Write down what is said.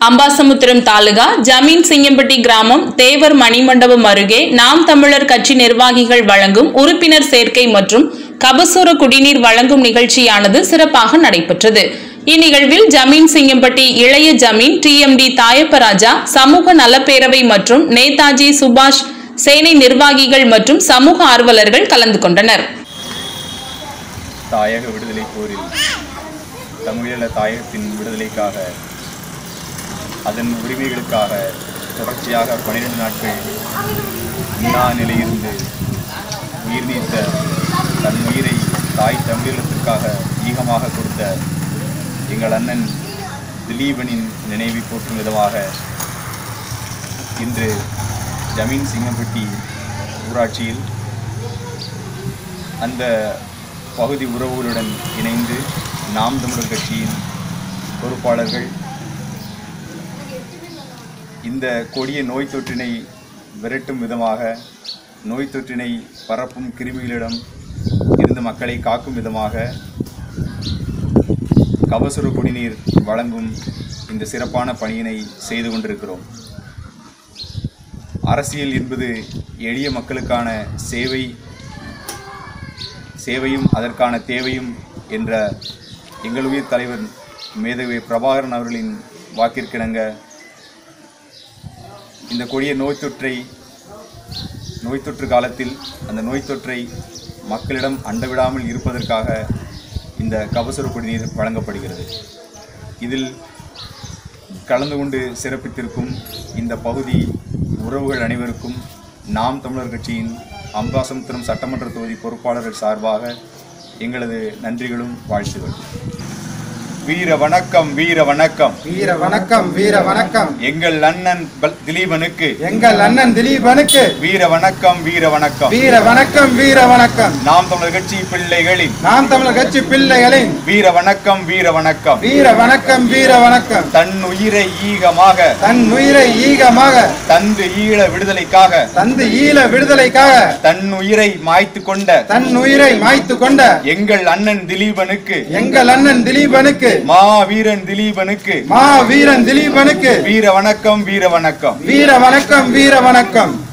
அம்பாசமுத்திரம் தாலுகா ஜமீன் சிங்கம்பட்டி கிராமம் தேவர் மணிமண்டபம் அருகே நாம் தமிழர் கட்சி நிர்வாகிகள் வழங்கும் உறுப்பினர் சேர்க்கை மற்றும் கபசுர குடிநீர் வழங்கும் நிகழ்ச்சியானது சிறப்பாக நடைபெற்றது இந்நிகழ்வில் ஜமீன் சிங்கம்பட்டி இளைய ஜமீன் டிஎம்டி தாயப்பராஜா சமூக நலப்பேரவை மற்றும் நேதாஜி சுபாஷ் சேனை நிர்வாகிகள் மற்றும் சமூக ஆர்வலர்கள் கலந்து கொண்டனர் தாயக விடுதலை போரில் தமிழீழ தாயகத்தின் விடுதலைக்காக அதன் உரிமைகளுக்காக தொடர்ச்சியாக பன்னிரெண்டு நாட்கள் உண்ணா நிலையிலிருந்து உயிர் நீத்த தன் உயிரை தாய் தமிழீழத்திற்காக ஈகமாக கொடுத்த எங்கள் அண்ணன் திலீபனின் நினைவை போற்றும் விதமாக இன்று ஜமீன் சிங்கம்பட்டி ஊராட்சியில் அந்த பகுதி உறவுகளுடன் இணைந்து நாம் தமிழர் கட்சியின் பொறுப்பாளர்கள் இந்த கொடிய நோய் தொற்றினை விரட்டும் விதமாக நோய் தொற்றினை பரப்பும் கிருமிகளிடம் இருந்து மக்களை காக்கும் விதமாக கபசுர குடிநீர் வழங்கும் இந்த சிறப்பான பணியினை செய்து கொண்டிருக்கிறோம் அரசியல் என்பது எளிய மக்களுக்கான சேவை சேவையும் அதற்கான தேவையும் என்ற எங்கள் உயிர் தலைவர் மேதவி பிரபாகரன் அவர்களின் வாக்கிற்கிணங்க இந்த கொடிய நோய் தொற்றை நோய் தொற்று காலத்தில் அந்த நோய் தொற்றை மக்களிடம் அண்டவிடாமல் இருப்பதற்காக இந்த கபசுர குடிநீர் வழங்கப்படுகிறது இதில் கலந்து கொண்டு சிறப்பித்திருக்கும் இந்த பகுதி உறவுகள் அனைவருக்கும் நாம் தமிழர் கட்சியின் அம்பாசமுத்திரம் சட்டமன்ற தொகுதி பொறுப்பாளர்கள் சார்பாக எங்களது நன்றிகளும் வாழ்த்துகள் வீர வணக்கம் வீர வணக்கம் வீர வணக்கம் வீர வணக்கம் எங்கள் அண்ணன் பல்- திலீபனுக்கு எங்கள் அண்ணன் திலீபனுக்கு வீர வணக்கம் வீர வணக்கம் வீர வணக்கம் வீர வணக்கம் நாம் தமிழர் கட்சி பிள்ளைகளின் நாம் தமிழர் கட்சி பிள்ளைகளின் வீர வணக்கம் வீர வணக்கம் வீர வணக்கம் வீர வணக்கம் தன் உயிரை ஈகமாக தன் உயிரை ஈகமாக தந்து ஈழ விடுதலைக்காக தந்து ஈழ விடுதலைக்காக தன் உயிரை மாய்த்து கொண்ட தன் உயிரை மாய்த்து கொண்ட எங்கள் அண்ணன் திலீபனுக்கு எங்கள் அண்ணன் திலீபனுக்கு மா வீரன் திலீபனுக்கு மா வீரன் திலீபனுக்கு வீர வணக்கம் வீர வணக்கம் வீர வணக்கம் வீர வணக்கம்